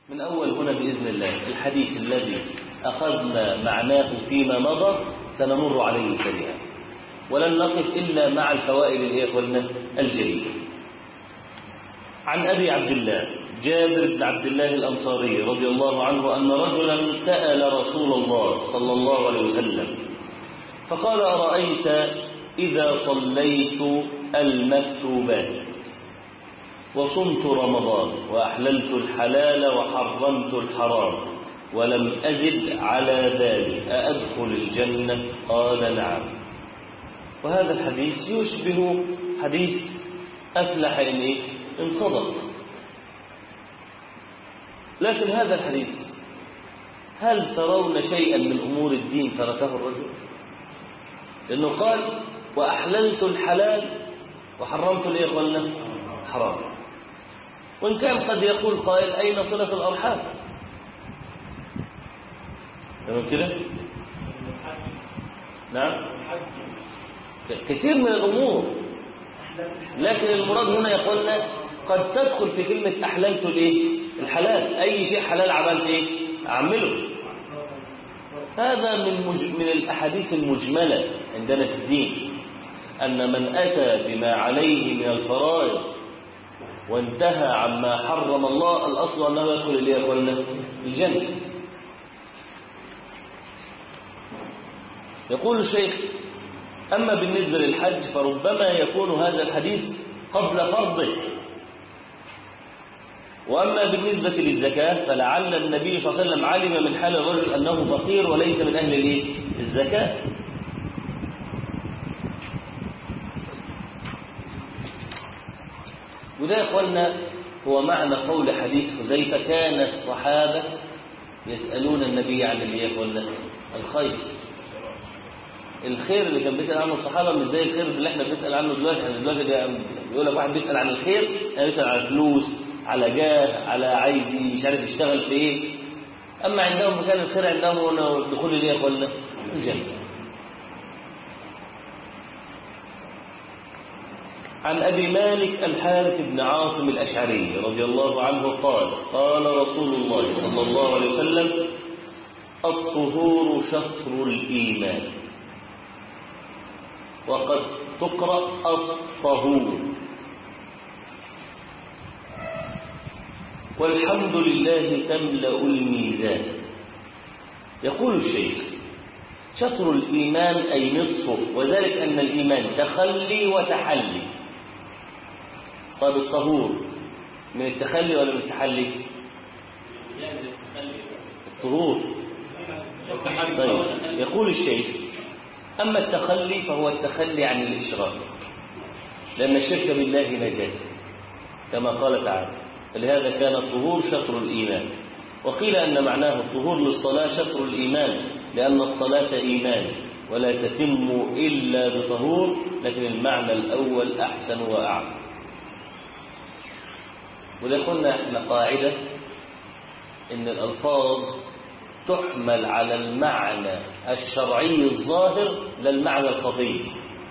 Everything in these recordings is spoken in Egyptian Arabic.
من أول هنا بإذن الله الحديث الذي أخذنا معناه فيما مضى سنمر عليه سريعا ولن نقف إلا مع الفوائد الإخوة الجليلة عن أبي عبد الله جابر بن عبد الله الأنصاري رضي الله عنه أن رجلا سأل رسول الله صلى الله عليه وسلم فقال أرأيت إذا صليت المكتوبات وصمت رمضان وأحللت الحلال وحرمت الحرام ولم أزد على ذلك أأدخل الجنة قال نعم وهذا الحديث يشبه حديث أفلح إن, إيه؟ إن صدق لكن هذا الحديث هل ترون شيئا من أمور الدين تركه الرجل لأنه قال وأحللت الحلال وحرمت ليه قلنا حرام وإن كان قد يقول قائل أين صلة الأرحام تمام كده نعم كثير من الأمور لكن المراد هنا يقولنا قد تدخل في كلمة أحللت الإيه الحلال أي شيء حلال عملت إيه أعمله هذا من, مج... من الأحاديث المجملة عندنا في الدين أن من أتى بما عليه من الفرائض وانتهى عما حرم الله الأصل أنه يدخل إليه أخوانا الجنة يقول الشيخ أما بالنسبة للحج فربما يكون هذا الحديث قبل فرضه وأما بالنسبة للزكاة فلعل النبي صلى الله عليه وسلم علم من حال الرجل أنه فقير وليس من أهل الإيه؟ الزكاة وده يا إخوانا هو معنى قول حديث حذيفة كان الصحابة يسألون النبي عن الإيه يا إخوانا الخير الخير اللي كان بيسأل عنه الصحابة مش زي الخير اللي احنا بنسأل عنه دلوقتي احنا دلوقتي بيقول لك واحد بيسأل عن الخير يعني بيسأل على فلوس على جاه على عايز مش عارف يشتغل في ايه اما عندهم كان الخير عندهم هو الدخول ليه يا اخوانا الجنة عن أبي مالك الحارث بن عاصم الأشعري رضي الله عنه قال قال رسول الله صلى الله عليه وسلم الطهور شطر الإيمان وقد تقرأ الطهور والحمد لله تملأ الميزان يقول الشيخ شطر الإيمان أي نصفه وذلك أن الإيمان تخلي وتحلي طيب الطهور من التخلي ولا من التحلي الطهور طيب يقول الشيخ أما التخلي فهو التخلي عن الإشراك لأن الشرك بالله نجاسة كما قال تعالى فلهذا كان الطهور شطر الإيمان وقيل أن معناه الطهور للصلاة شطر الإيمان لأن الصلاة إيمان ولا تتم إلا بطهور لكن المعنى الأول أحسن وأعلى وده قلنا احنا قاعدة إن الألفاظ تحمل على المعنى الشرعي الظاهر لا المعنى الخفي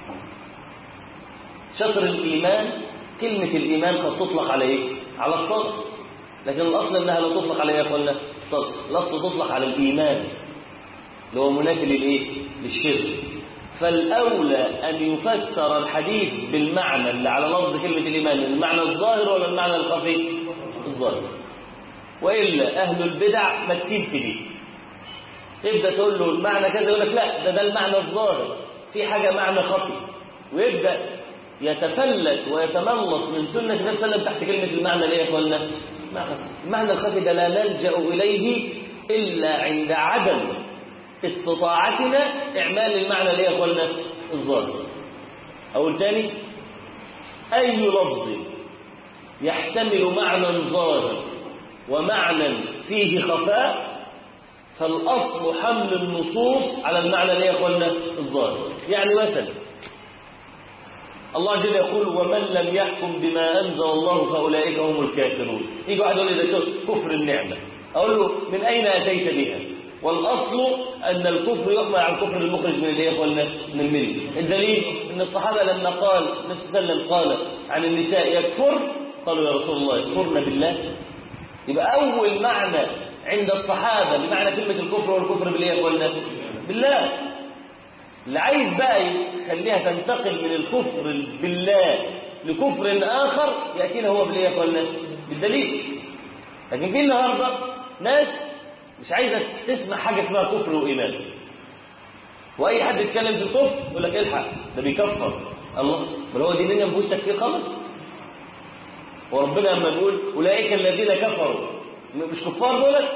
شطر الإيمان كلمة الإيمان قد تطلق على إيه؟ على الصدق لكن الأصل أنها لا تطلق على إيه يا أخوانا؟ الصدق الأصل تطلق على الإيمان اللي هو منافي للإيه؟ للشرك فالأولى أن يفسر الحديث بالمعنى اللي على لفظ كلمة الإيمان المعنى الظاهر ولا المعنى الخفي؟ الظاهر وإلا أهل البدع مسكين في دي يبدأ تقول له المعنى كذا يقول لك لا ده ده المعنى الظاهر في حاجة معنى خفي ويبدأ يتفلت ويتملص من سنة النبي صلى الله عليه وسلم تحت كلمة المعنى ليه يا اخوانا؟ المعنى الخفي ده لا نلجأ إليه إلا عند عدم استطاعتنا إعمال المعنى ليه يا اخوانا؟ الظاهر أقول تاني أي لفظ يحتمل معنى ظاهر ومعنى فيه خفاء فالأصل حمل النصوص على المعنى اللي يا اخوانا الظاهر يعني مثلا الله جل يقول ومن لم يحكم بما أنزل الله فأولئك هم الكافرون يجي واحد يقول لي ده كفر النعمة أقول له من أين أتيت بها والأصل أن الكفر يحمل عن كفر المخرج من اللي يا اخوانا من الملة الدليل أن الصحابة لما قال نفس وسلم قال عن النساء يكفر قالوا يا رسول الله يكفرن بالله يبقى أول معنى عند الصحابة لمعنى كلمة الكفر والكفر بالله يا اخوانا بالله اللي عايز بقى يخليها تنتقل من الكفر بالله لكفر آخر يأتينا هو بالله يا اخوانا بالدليل لكن في النهارده ناس مش عايزة تسمع حاجة اسمها كفر وإيمان وأي حد يتكلم في الكفر يقول لك الحق ده بيكفر الله بل هو ديننا ما فيهوش تكفير خالص وربنا لما بيقول أولئك الذين كفروا مش كفار دولت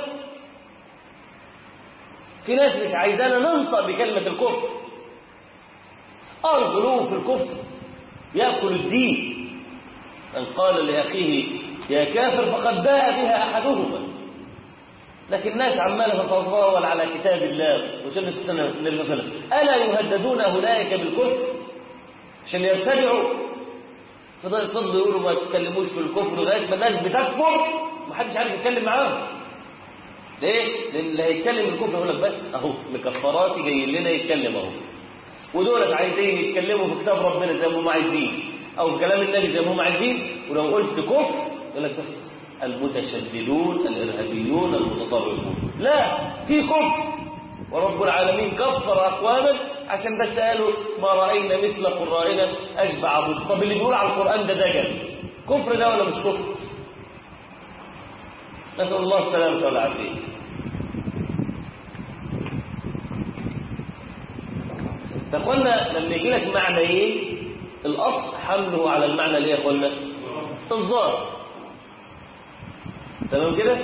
في ناس مش عايزانا ننطق بكلمة الكفر اه الغلو في الكفر يأكل الدين من قال لأخيه يا كافر فقد باء بها أحدهما لكن الناس عمالة تتطاول على كتاب الله وسنة السنة النبي صلى الله عليه وسلم ألا يهددون أولئك بالكفر عشان يرتدعوا فضلوا يقولوا ما تتكلموش في الكفر لغاية ما الناس بتكفر ما حدش عارف يتكلم معاهم ليه؟ لأن اللي هيتكلم الكفر يقول لك بس أهو مكفراتي جايين لنا يتكلم أهو ودولت عايزين يتكلموا في كتاب ربنا زي ما هم عايزين أو في كلام النبي زي ما هم عايزين ولو قلت كفر يقول لك بس المتشددون الإرهابيون المتطرفون لا في كفر ورب العالمين كفر أقواما عشان بس قالوا ما رأينا مثل قرائنا أشبع أبو طب اللي بيقول على القرآن ده دجل كفر ده ولا مش كفر نسأل الله السلامة والعافية فقلنا لما يجي لك معنى ايه الأصل حمله على المعنى اللي يا اخوانا الظاهر تمام كده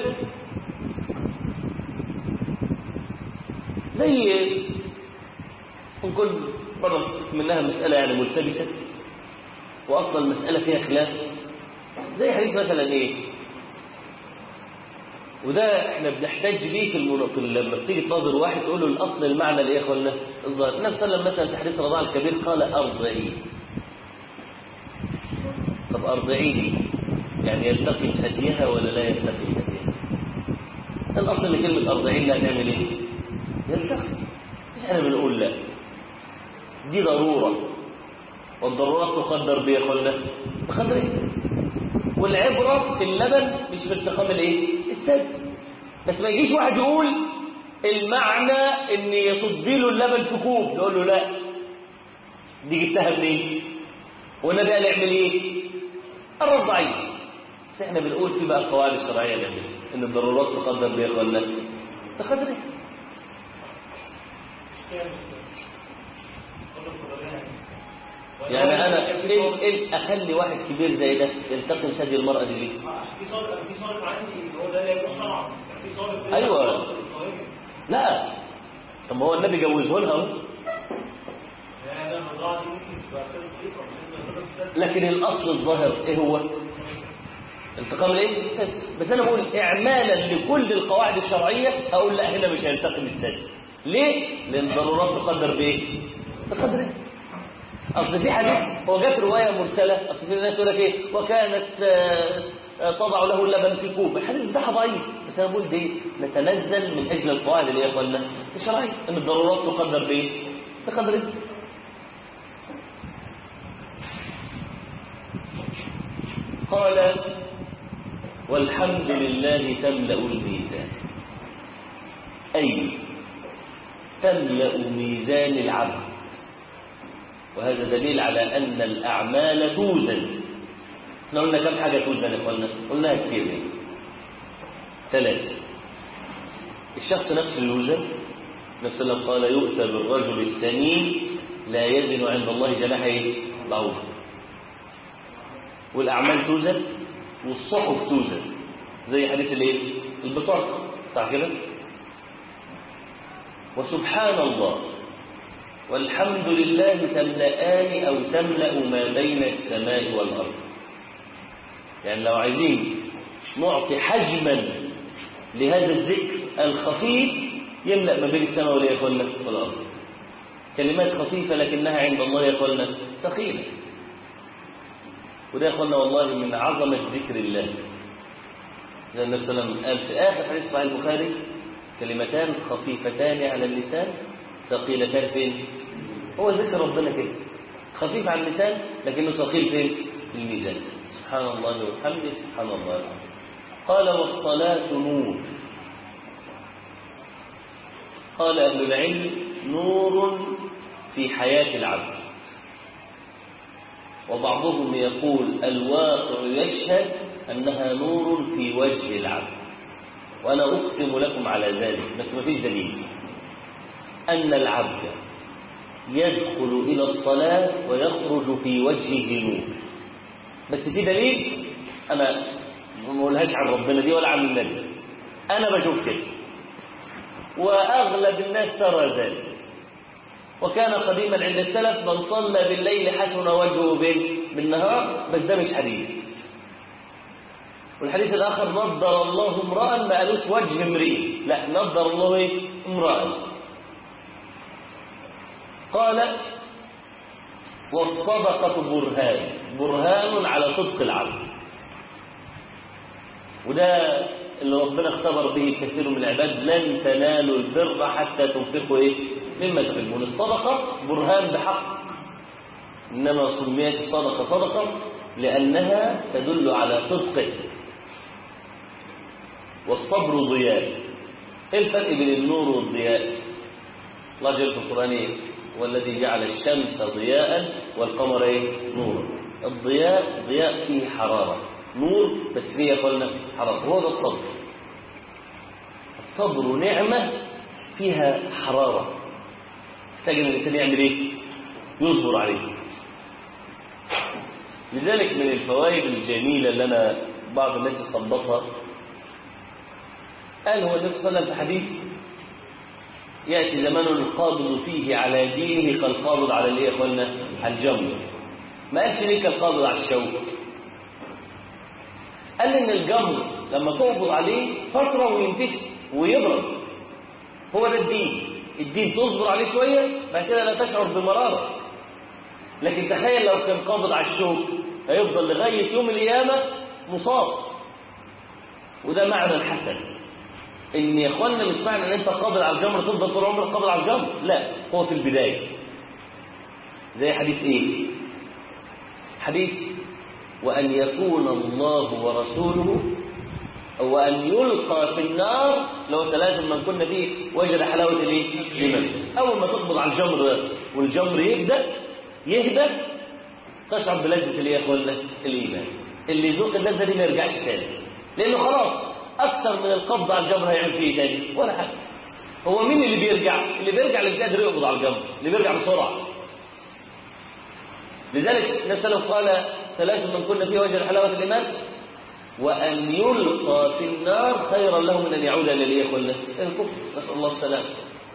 زي نقول برضه منها مسألة يعني ملتبسة وأصلا المسألة فيها خلاف زي حديث مثلا إيه وده احنا بنحتاج بيه في, المن... في لما بتيجي تناظر واحد تقول له الاصل المعنى اللي يا اخوانا الظاهر النبي صلى الله عليه وسلم مثلا في حديث الرضاعه الكبير قال ارضعي طب ارضعيني يعني يلتقم ثديها ولا لا يلتقم ثديها الاصل ان كلمه ارضعين لا تعمل ايه يلتقم مش احنا بنقول لا دي ضروره والضرورات تقدر بايه يا اخوانا بقدر ايه والعبره في اللبن مش في التقام الايه الثدي بس ما يجيش واحد يقول المعنى ان يصدي له اللبن في كوب نقول له لا دي جبتها منين والنبي قال اعمل ايه الرضعين بس احنا بنقول في بقى القواعد الشرعيه نعمل ان الضرورات تقدر بها ولا بقدر يعني انا إيه إيه اخلي واحد كبير زي ده يلتقم ثدي المراه دي ليه؟ في صارف في صارف عندي هو ده لا يكون شرعا في صارف ايوه لا طب ما هو النبي جوزه لها اهو هذا الرضاعه دي ممكن تبقى طريقه بالنسبه للسد لكن الاصل الظاهر ايه هو التقام الايه الثدي بس انا بقول اعمالا لكل القواعد الشرعيه اقول لا هنا مش هيلتقم الثدي ليه لان الضرورات تقدر بايه بقدر ايه اصل في حديث هو جت روايه مرسله اصل في ناس يقول لك ايه وكانت آه، آه، تضع له اللبن في كوب الحديث بتاعها ضعيف بس انا بقول دي نتنزل من اجل القواعد اللي هي اخوانا الشرعيه ان الضرورات تقدر بايه بقدر ايه قال والحمد لله تملا الميزان اي تملا ميزان العبد وهذا دليل على أن الأعمال توزن احنا قلنا كم حاجة توزن يا اخوانا قلناها كتير يعني. ثلاثة الشخص نفسه يوزن نفس الله قال يؤتى بالرجل السمين لا يزن عند الله جناح ايه بعوضة والأعمال توزن والصحف توزن زي حديث الايه البطاقة صح كده وسبحان الله والحمد لله تملأان أو تملأ ما بين السماء والأرض يعني لو عايزين نعطي حجما لهذا الذكر الخفيف يملأ ما بين السماء ولا يقولنا والأرض كلمات خفيفة لكنها عند الله يقولنا ثقيلة وده يقولنا والله من عظمة ذكر الله زي النبي صلى الله عليه وسلم قال في آخر حديث صحيح البخاري كلمتان خفيفتان على اللسان ثقيلتان فين هو ذكر ربنا كده خفيف على اللسان لكنه ثقيل فين في الميزان سبحان الله وبحمده سبحان الله العظيم قال والصلاة نور قال أهل العلم نور في حياة العبد وبعضهم يقول الواقع يشهد أنها نور في وجه العبد وأنا أقسم لكم على ذلك بس ما فيش دليل أن العبد يدخل إلى الصلاة ويخرج في وجهه نور بس في دليل أنا ما أقولهاش عن ربنا دي ولا عن النبي أنا بشوف كده وأغلب الناس ترى ذلك وكان قديما عند السلف من صلى بالليل حسن وجهه بالنهار بس ده مش حديث والحديث الآخر نضر الله امرأ ما قالوش وجه امرئ لا نضر الله ايه امرأ قال والصدقة برهان برهان على صدق العبد وده اللي ربنا اختبر به كثير من العباد لن تنالوا البر حتى تنفقوا ايه مما تحبون الصدقة برهان بحق إنما سميت الصدقة صدقة لأنها تدل على صدقه والصبر ضياء ايه الفرق بين النور والضياء الله جل في القرآن ايه والذي جعل الشمس ضياء والقمر ايه نورا الضياء ضياء فيه حرارة نور بس فيه قلنا حرارة هو ده الصبر الصبر نعمة فيها حرارة محتاج ان الانسان يعمل ايه يصبر عليه لذلك من الفوائد الجميلة اللي انا بعض الناس استنبطها قال هو النبي صلى الله عليه وسلم في حديث يأتي زمان القابض فيه على دينه كالقابض على الايه يا اخوانا على الجمر ما قالش ليه كالقابض على الشوك قال ان الجمر لما تقبض عليه فترة وينتهي ويبرد هو ده الدين الدين تصبر عليه شوية بعد كده لا تشعر بمرارة لكن تخيل لو كان قابض على الشوك هيفضل لغاية يوم القيامة مصاب وده معنى الحسن ان يا اخوانا مش معنى ان انت قابض على الجمر تفضل طول عمرك قابض على الجمر لا هو في البداية زي حديث ايه حديث وأن يكون الله ورسوله وأن يلقى في النار لو ثلاث من كنا فيه وجد حلاوة الايه الإيمان أول ما تقبض على الجمر والجمر يبدأ يهدى تشعر بلذة الايه يا اخوانا الإيمان اللي يذوق اللذة دي ما يرجعش تاني لأنه خلاص أكثر من القبض على الجمر هيعمل فيه تاني ولا حاجة هو مين اللي بيرجع اللي بيرجع اللي مش قادر يقبض على الجمر اللي بيرجع بسرعة لذلك النبي صلى الله عليه وسلم قال ثلاث من كنا فيه وجه حلاوة الإيمان وأن يلقى في النار خيرا له من أن يعود إلى الإيه إلى الكفر نسأل الله السلامة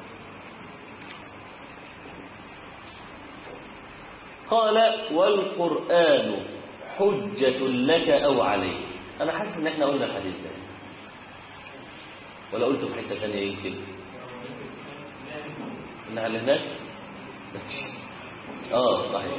قال والقرآن حجة لك أو عليك أنا حاسس إن إحنا قلنا الحديث ده ولا قلته في حتة ثانية يمكن إنها اللي هناك آه صحيح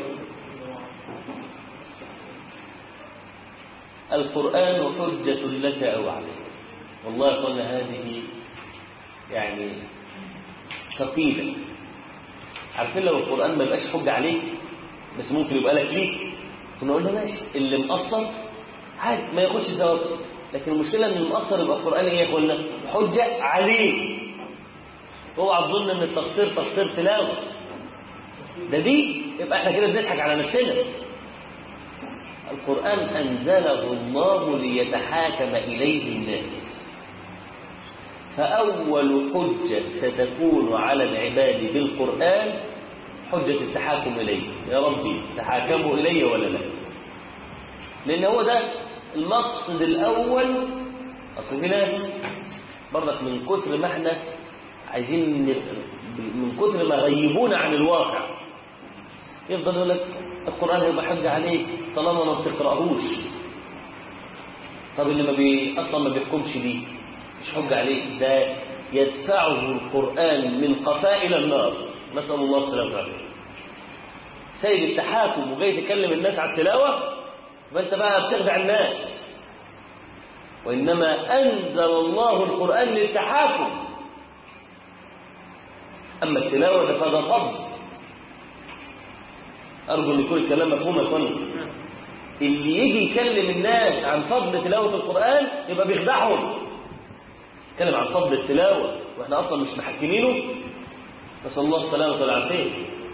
القرآن حجة لك أو عليك والله قلنا هذه يعني ثقيلة عارفين لو القرآن ما يبقاش حجة عليك بس ممكن يبقى لك ليك كنا قلنا ماشي اللي مقصر عادي ما ياخدش ثواب لكن المشكلة ان المقصر يبقى القرآن ايه قلنا حجة عليه اوعى تظن ان التقصير تقصير تلاوة ده دي يبقى احنا كده بنضحك على نفسنا القرآن أنزله الله ليتحاكم إليه الناس فأول حجة ستكون على العباد بالقرآن حجة التحاكم إليه يا ربي تحاكموا إلي ولا لا لأن هو ده المقصد الأول أصل في ناس برضك من كتر ما احنا عايزين من كتر ما غيبونا عن الواقع يفضل يقول لك القرآن هيبقى حجة عليك طالما ما بتقرأهوش طب اللي ما بي أصلا ما بيحكمش بيه مش حجة عليك ده يدفعه القرآن من قفاء إلى النار نسأل الله السلامة عليه سيد التحاكم وجاي تكلم الناس على التلاوة فأنت بقى بتخدع الناس وإنما أنزل الله القرآن للتحاكم أما التلاوة ده فهذا فضل أرجو أن يكون الكلام مفهوم يا فندم اللي يجي يكلم الناس عن فضل تلاوة القرآن يبقى بيخدعهم يتكلم عن فضل التلاوة واحنا اصلا مش محكمينه نسأل الله السلامة والعافية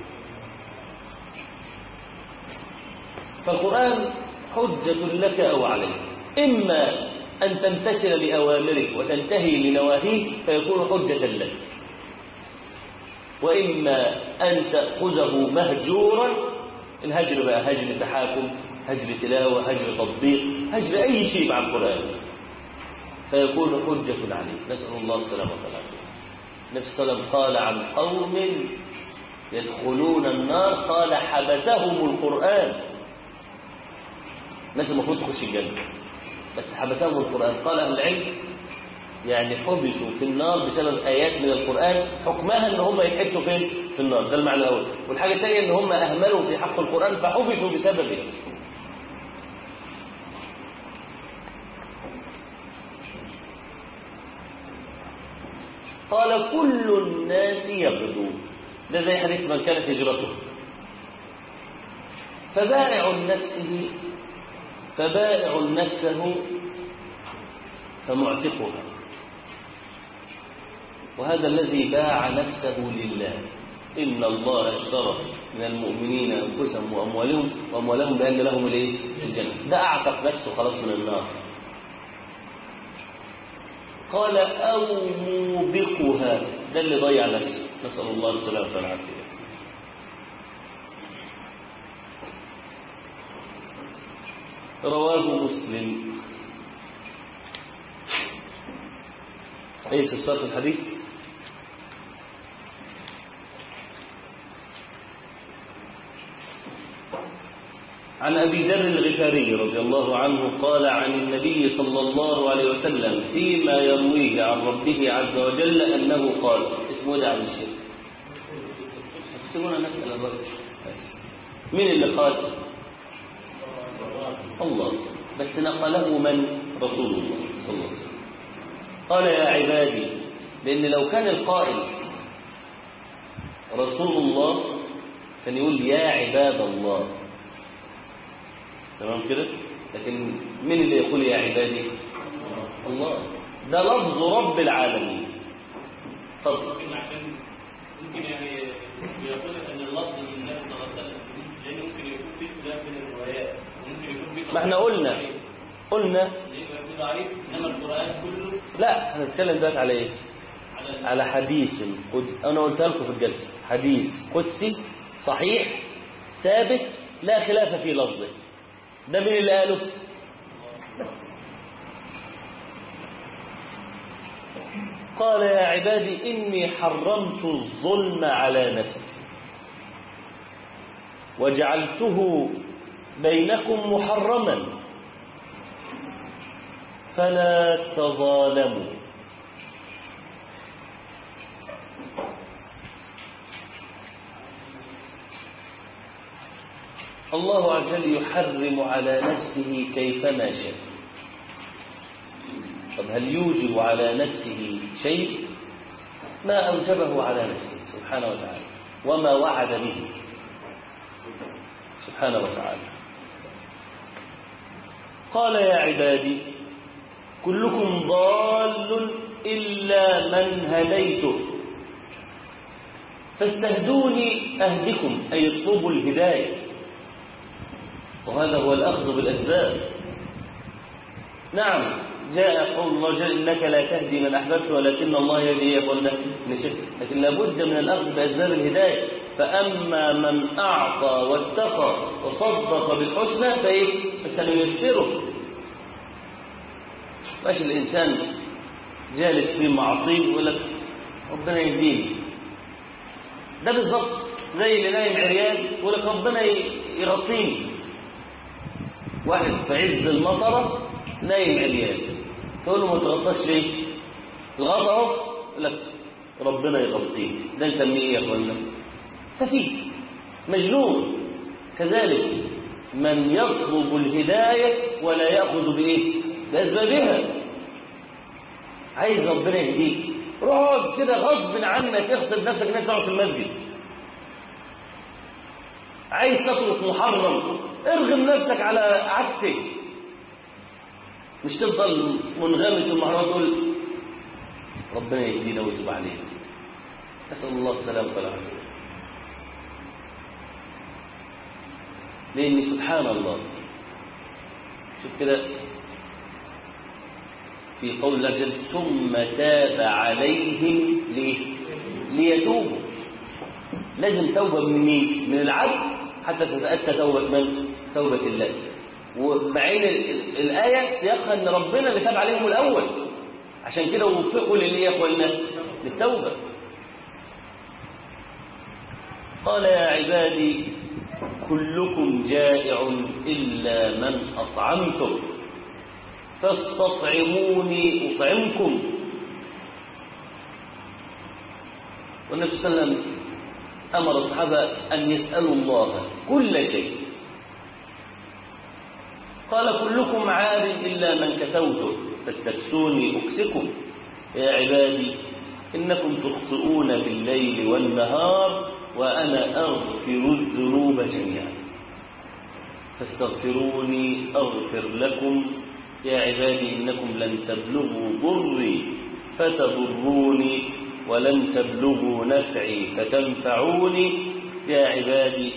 فالقرآن حجة لك أو عليك إما أن تمتثل لأوامره وتنتهي لنواهيه فيكون حجة لك وإما أن تأخذه مهجورا الهجر بقى هجر تحاكم هجر تلاوة هجر تطبيق هجر أي شيء مع القرآن فيكون حجة عليك نسأل الله السلامة والعافية النبي صلى الله عليه وسلم قال عن قوم يدخلون النار قال حبسهم القرآن الناس المفروض تخش الجنة بس حبسهم القرآن قال أهل العلم يعني حبسوا في النار بسبب آيات من القرآن حكمها ان هم يتحبسوا فين في النار ده المعنى الأول والحاجة الثانية ان هم أهملوا في حق القرآن فحبسوا بسببه قال كل الناس يغدو ده زي حديث من كانت هجرته فبائع نفسه فبائع نفسه فمعتقها وهذا الذي باع نفسه لله إن الله اشترى من المؤمنين أنفسهم وأموالهم وأموالهم بأن لهم الإيه؟ الجنة ده أعتق نفسه خلاص من النار قال أو موبقها ده اللي ضيع نفسه نسأل الله السلامة والعافية رواه مسلم أي استفسار في الحديث عن أبي ذر الغفاري رضي الله عنه قال عن النبي صلى الله عليه وسلم فيما يرويه عن ربه عز وجل أنه قال اسمه ده عن الشيخ سيبونا نسأل الرجل مين اللي قال الله بس نقله من رسول الله صلى الله عليه وسلم قال يا عبادي لأن لو كان القائل رسول الله كان يقول يا عباد الله تمام كده لكن من اللي يقول يا عبادي الله ده لفظ رب العالمين اتفضل ممكن عشان ممكن يعني يقول ان اللفظ من النبي صلى الله عليه وسلم لان ممكن يكون في اختلاف بين الروايات ممكن يكون في ما احنا قلنا قلنا ليه يكون ضعيف انما القران كله لا هنتكلم دلوقتي على ايه على على حديث قد... انا قلت لكم في الجلسه حديث قدسي صحيح ثابت لا خلاف في لفظه ده مين اللي قاله بس قال يا عبادي إني حرمت الظلم على نفسي وجعلته بينكم محرما فلا تظالموا الله عز وجل يحرم على نفسه كيفما شاء طب هل يوجب على نفسه شيء ما أوجبه على نفسه سبحانه وتعالى وما وعد به سبحانه وتعالى قال يا عبادي كلكم ضال إلا من هديته فاستهدوني أهدكم أي اطلبوا الهداية وهذا هو الأخذ بالأسباب نعم جاء قول الله جل إنك لا تهدي من أحببت ولكن الله يهدي يقولنا نشك لكن لابد من الأخذ بأسباب الهداية فأما من أعطى واتقى وصدق بالحسنى فإيه فسنيسره ماشي الإنسان جالس في معصيه ويقول لك ربنا يهديني ده بالظبط زي اللي نايم عريان يقول لك ربنا يغطيني واحد في عز المطره نايم عريان تقول له ما تغطاش ليه الغطا اهو يقول لك ربنا يغطيه ده نسميه ايه يا اخوانا سفيه مجنون كذلك من يطلب الهدايه ولا ياخذ بايه باسبابها عايز ربنا يهديك روح اقعد كده غصب عنك اغصب نفسك انك تقعد في المسجد عايز تترك محرم ارغم نفسك على عكسه مش تفضل منغمس في المحرمات تقول ربنا يهدينا ويتوب علينا نسأل الله السلامة والعافية لأن سبحان الله شوف كده في قول الله جل ثم تاب عليهم ليه؟ ليتوبوا لازم توبة من مين؟ من العبد حتى تتأتى توبة من؟ توبة الله ومعين الآية سياقها أن ربنا اللي تاب عليهم الأول عشان كده وفقوا للإيه يا أخوانا؟ للتوبة قال يا عبادي كلكم جائع إلا من أطعمتم فاستطعموني أطعمكم والنبي صلى الله عليه وسلم أمر الصحابة أن يسألوا الله كل شيء قال كلكم عار إلا من كسوته فاستكسوني أكسكم يا عبادي إنكم تخطئون بالليل والنهار وأنا أغفر الذنوب جميعا فاستغفروني أغفر لكم يا عبادي إنكم لن تبلغوا ضري فتضروني ولن تبلغوا نفعي فتنفعوني يا عبادي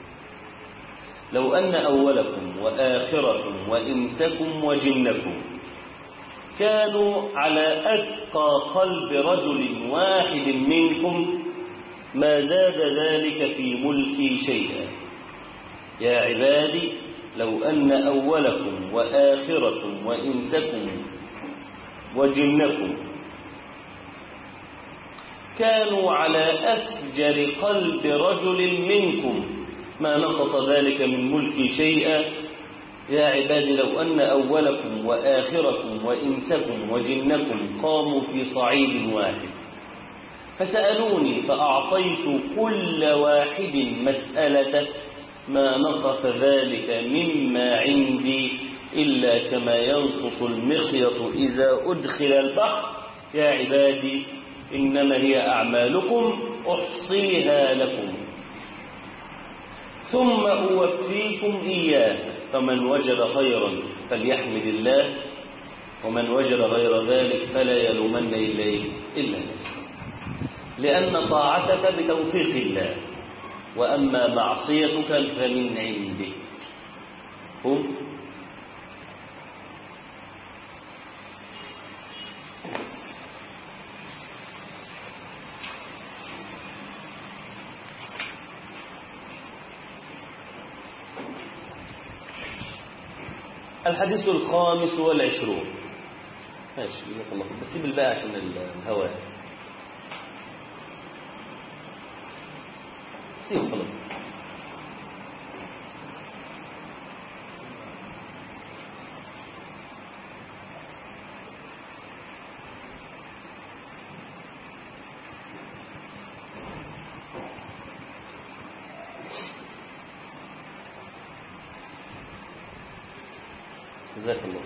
لو أن أولكم وآخركم وإنسكم وجنكم كانوا على أتقى قلب رجل واحد منكم ما زاد ذلك في ملكي شيئا يا عبادي لو أن أولكم وآخركم وإنسكم وجنكم كانوا على أفجر قلب رجل منكم ما نقص ذلك من ملكي شيئا يا عبادي لو أن أولكم وآخركم وإنسكم وجنكم قاموا في صعيد واحد فسألوني فأعطيت كل واحد مسألته ما نقص ذلك مما عندي إلا كما ينقص المخيط إذا أدخل البحر يا عبادي إنما هي أعمالكم أحصيها لكم ثم أوفيكم إياها فمن وجد خيرا فليحمد الله ومن وجد غير ذلك فلا يلومن إليه إلا نفسه لأن طاعتك بتوفيق الله وأما معصيتك فمن عنده هم؟ الحديث الخامس والعشرون ماشي جزاك الله خير بس سيب الباقي عشان الهواء سيب خلاص جزاك الله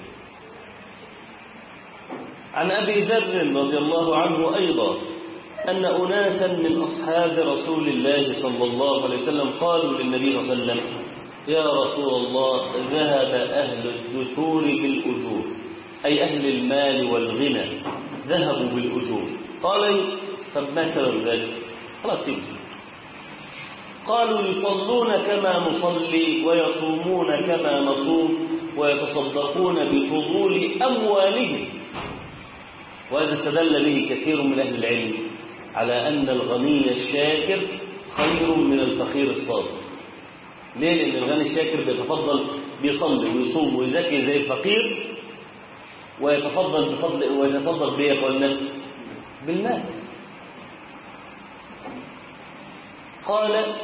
عن أبي ذر رضي الله عنه أيضا أن أناسا من أصحاب رسول الله صلى الله عليه وسلم قالوا للنبي صلى الله عليه وسلم يا رسول الله ذهب أهل الدثور بالأجور أي أهل المال والغنى ذهبوا بالأجور قال طب ما سبب ذلك خلاص يمشي قالوا يصلون كما نصلي ويصومون كما نصوم ويتصدقون بفضول أموالهم وهذا استدل به كثير من أهل العلم على أن الغني الشاكر خير من الفقير الصابر ليه؟ لأن الغني الشاكر بيتفضل بيصلي ويصوم ويزكي زي الفقير ويتفضل بفضل ويتصدق به يا بالمال قال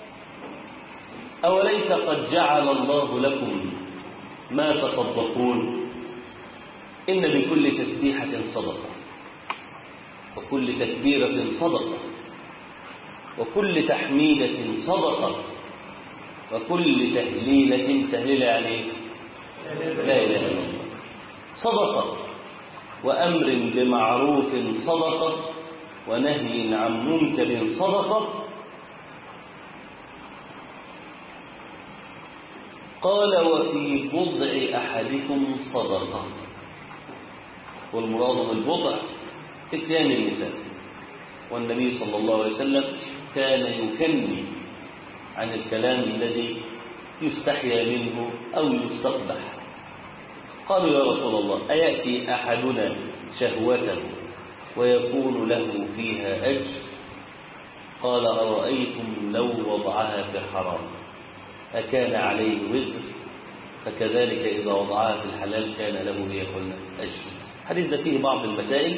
أوليس قد جعل الله لكم ما تصدقون إن بكل تسبيحة صدقة وكل تكبيرة صدقة وكل تحميدة صدقة وكل تهليلة تهليل يعني لا إله إلا الله صدقة وأمر بمعروف صدقة ونهي عن منكر صدقة قال وفي بضع أحدكم صدقة والمراد بالبضع اتيان النساء والنبي صلى الله عليه وسلم كان يكني عن الكلام الذي يستحيا منه أو يستقبح قالوا يا رسول الله أيأتي أحدنا شهوته ويكون له فيها أجر قال أرأيتم لو وضعها في حرام أكان عليه وزر فكذلك إذا وضعها في الحلال كان له هي كل أجر الحديث ده فيه بعض المسائل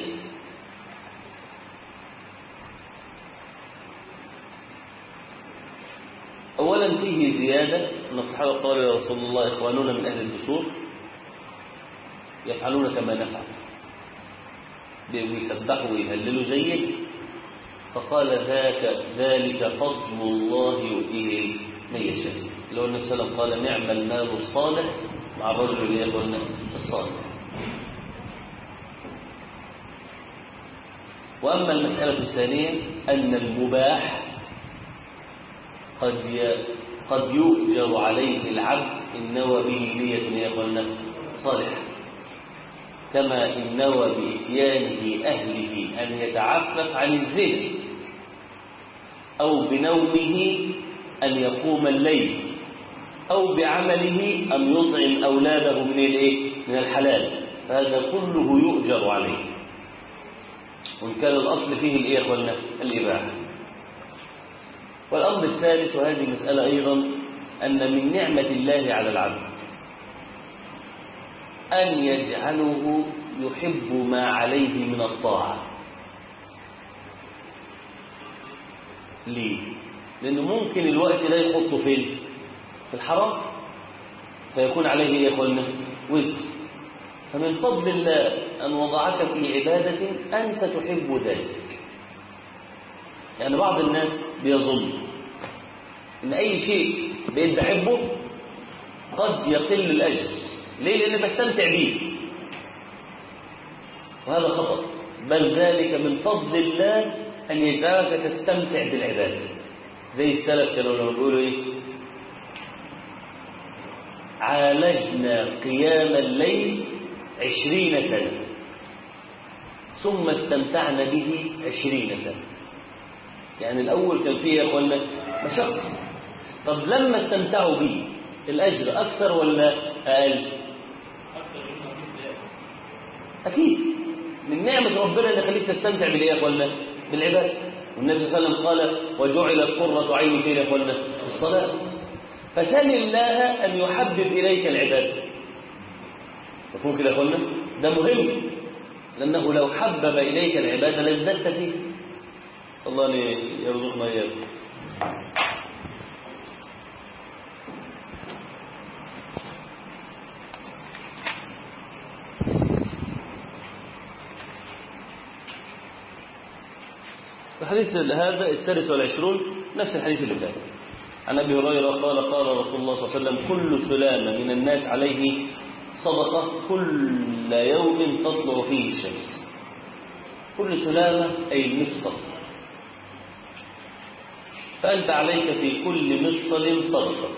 أولا فيه زيادة أن الصحابة قالوا يا رسول الله إخواننا من أهل الدسور يفعلون كما نفعل ويسبحوا ويهللوا زيك فقال ذاك ذلك فضل الله يؤتيه من يشاء لو النبي صلى الله عليه وسلم قال نعم المال الصالح مع الرجل اللي يقول الصالح وأما المسألة الثانية أن المباح قد قد يؤجر عليه العبد إن نوى به نية يقول صالحة كما إن نوى بإتيانه أهله أن يتعفف عن الزنا أو بنومه أن يقوم الليل أو بعمله أن يطعم أولاده من الإيه؟ من الحلال فهذا كله يؤجر عليه وإن كان الأصل فيه الإيه يا الإباحة والأمر الثالث وهذه المسألة أيضا أن من نعمة الله على العبد أن يجعله يحب ما عليه من الطاعة ليه؟ لأنه ممكن الوقت لا يحطه فين؟ في الحرام فيكون عليه يا إخوانا وزر فمن فضل الله أن وضعك في عبادة أنت تحب ذلك يعني بعض الناس بيظن ان اي شيء بقيت بحبه قد يقل الاجر ليه لان بستمتع بيه وهذا خطا بل ذلك من فضل الله ان يجعلك تستمتع بالعباده زي السلف كانوا لما بيقولوا ايه عالجنا قيام الليل عشرين سنه ثم استمتعنا به عشرين سنه يعني الأول كان فيه يا أخوانا مشقة طب لما استمتعوا به الأجر أكثر ولا أقل أكيد من نعمة ربنا اللي يخليك تستمتع بالإيه يا أخوانا بالعبادة والنبي صلى الله عليه وسلم قال وجعلت قرة عيني فين يا أخوانا في الصلاة فسل الله أن يحبب إليك العبادة مفهوم كده يا أخوانا ده مهم لأنه لو حبب إليك العبادة لازددت فيه صلى الله عليه يرزقنا إياكم الحديث هذا السادس والعشرون نفس الحديث اللي فات عن أبي هريرة قال قال رسول الله صلى الله عليه وسلم كل سلامة من الناس عليه صدقة كل يوم تطلع فيه الشمس كل سلامة أي المفصل فأنت عليك في كل مفصل صدقة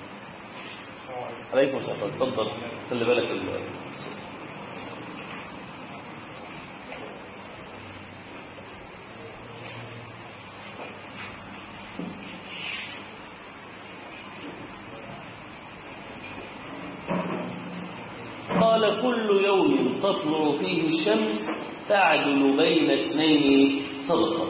عليكم السلام تفضل خلي بالك ال- قال كل يوم تطلع فيه الشمس تعدل بين اثنين صدقة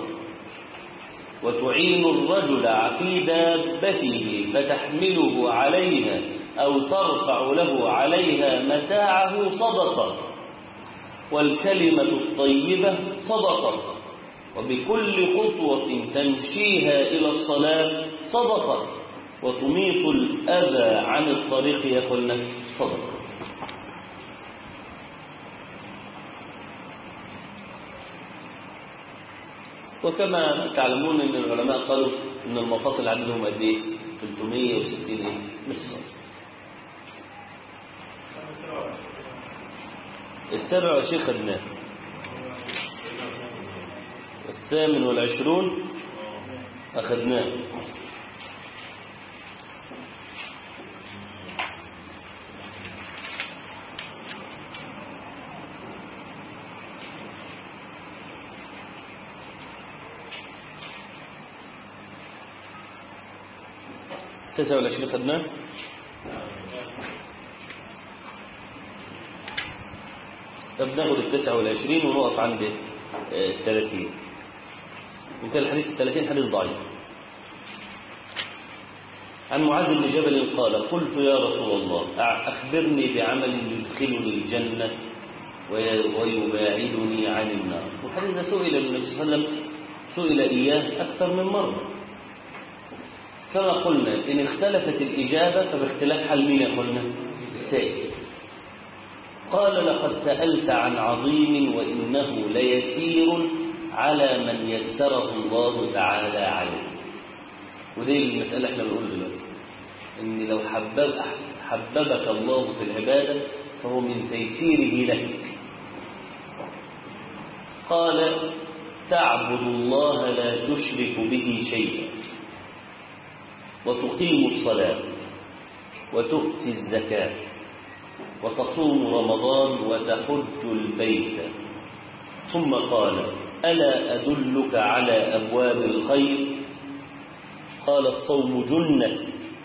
وتعين الرجل في دابته فتحمله عليها أو ترفع له عليها متاعه صدقة والكلمة الطيبة صدقة وبكل خطوة تمشيها إلى الصلاة صدقة وتميط الأذى عن الطريق يقول صدقة وكما تعلمون ان العلماء قالوا ان المفاصل عددهم قد ايه 360 ايه مفصل السابع شيء خدناه الثامن والعشرون أخذناه 29 خدناه طب ناخد ال 29 ونقف عند ال 30 وكان الحديث ال 30 حديث ضعيف عن معاذ بن جبل قال قلت يا رسول الله أخبرني بعمل يدخلني الجنة ويباعدني عن النار وحديث سئل النبي صلى الله عليه وسلم سئل إياه أكثر من مرة كما قلنا إن اختلفت الإجابة فباختلاف حال مين يا قلنا السائل قال لقد سألت عن عظيم وإنه ليسير على من يستره الله تعالى عليه ودي المسألة احنا بنقول دلوقتي ان لو حبب حببك الله في العبادة فهو من تيسيره لك قال تعبد الله لا تشرك به شيئا وتقيم الصلاة وتؤتي الزكاة وتصوم رمضان وتحج البيت ثم قال ألا أدلك على أبواب الخير قال الصوم جنة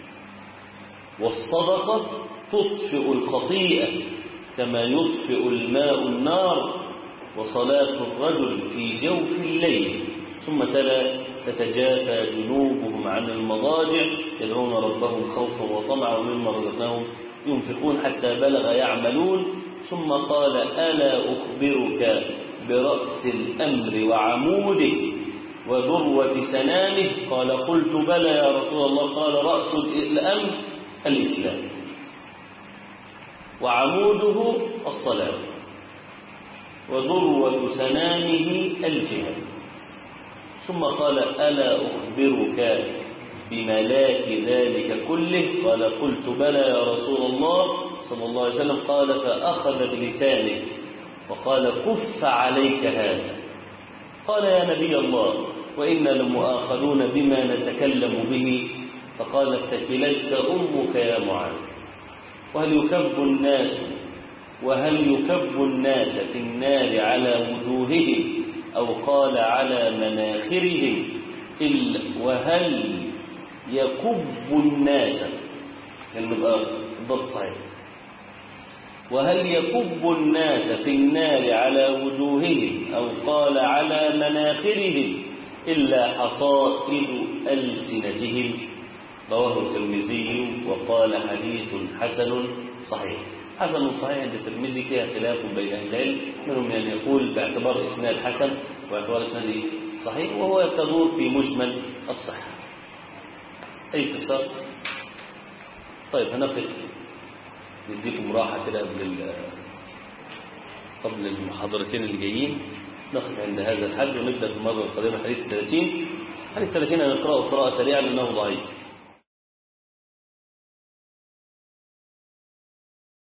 والصدقة تطفئ الخطيئة كما يطفئ الماء النار وصلاة الرجل في جوف الليل ثم تلا تتجافى جنوبهم عن المضاجع يدعون ربهم خوفا وطمعا ومما رزقناهم ينفقون حتى بلغ يعملون ثم قال ألا أخبرك برأس الأمر وعموده وذروة سنامه قال قلت بلى يا رسول الله قال رأس الأمر الإسلام وعموده الصلاة وذروة سنامه الجهاد ثم قال ألا أخبرك بملاك ذلك كله قال قلت بلى يا رسول الله صلى الله عليه وسلم قال فأخذ بلسانه وقال كف عليك هذا قال يا نبي الله وإنا لمؤاخذون بما نتكلم به فقال ثكلتك أمك يا معاذ وهل يكب الناس وهل يكب الناس في النار على وجوههم أو قال على مناخرهم إلا وهل يكب الناس عشان نبقى الضبط صحيح وهل يكب الناس في النار على وجوههم أو قال على مناخرهم إلا حصائد ألسنتهم رواه الترمذي وقال حديث حسن صحيح حسن صحيح عند الترمذي فيها خلاف بين اهل العلم منهم من يقول باعتبار اسناد حسن واعتبار اسناد صحيح وهو تدور في مجمل الصحة أي استفسار طيب هنقف نديكم راحة كده قبل قبل المحاضرتين اللي جايين نقف عند هذا الحد ونبدأ في المرة القادمة حديث 30 حديث 30 هنقرأه قراءة سريعة لأنه ضعيف